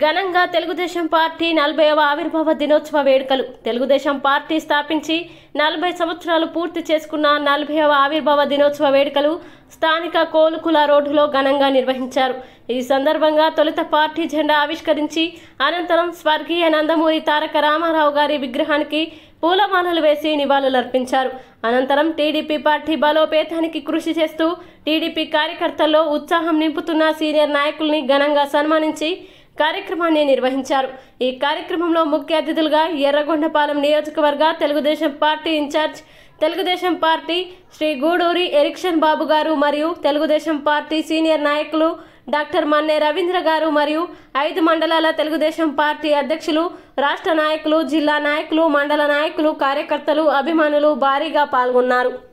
ఘనంగా తెలుగుదేశం పార్టీ నలభైవ ఆవిర్భావ దినోత్సవ వేడుకలు తెలుగుదేశం పార్టీ స్థాపించి నలభై సంవత్సరాలు పూర్తి చేసుకున్న నలభైవ ఆవిర్భావ దినోత్సవ వేడుకలు స్థానిక కోలుకుల రోడ్డులో ఘనంగా నిర్వహించారు ఈ సందర్భంగా తొలుత పార్టీ జెండా ఆవిష్కరించి అనంతరం స్వర్గీయ నందమూరి తారక రామారావు గారి విగ్రహానికి పూలమాలలు వేసి నివాళులర్పించారు అనంతరం టీడీపీ పార్టీ బలోపేతానికి కృషి చేస్తూ టీడీపీ కార్యకర్తల్లో ఉత్సాహం నింపుతున్న సీనియర్ నాయకుల్ని ఘనంగా సన్మానించి కార్యక్రమాన్ని నిర్వహించారు ఈ కార్యక్రమంలో ముఖ్య అతిథులుగా ఎర్రగొండపాలెం నియోజకవర్గ Telugu Desam party in charge Telugu Desam party Shri Guduri Erikshan Babu గారు మరియు తెలుగుదేశం పార్టీ సీనియర్ నాయకులు డాక్టర్ మన్నే రవీంద్ర గారు మరియు ఐదు మండలాల తెలుగుదేశం పార్టీ అధ్యక్షులు రాష్ట్ర నాయకులు జిల్లా నాయకులు మండల నాయకులు కార్యకర్తలు అభిమానులు భారీగా పాల్గొన్నారు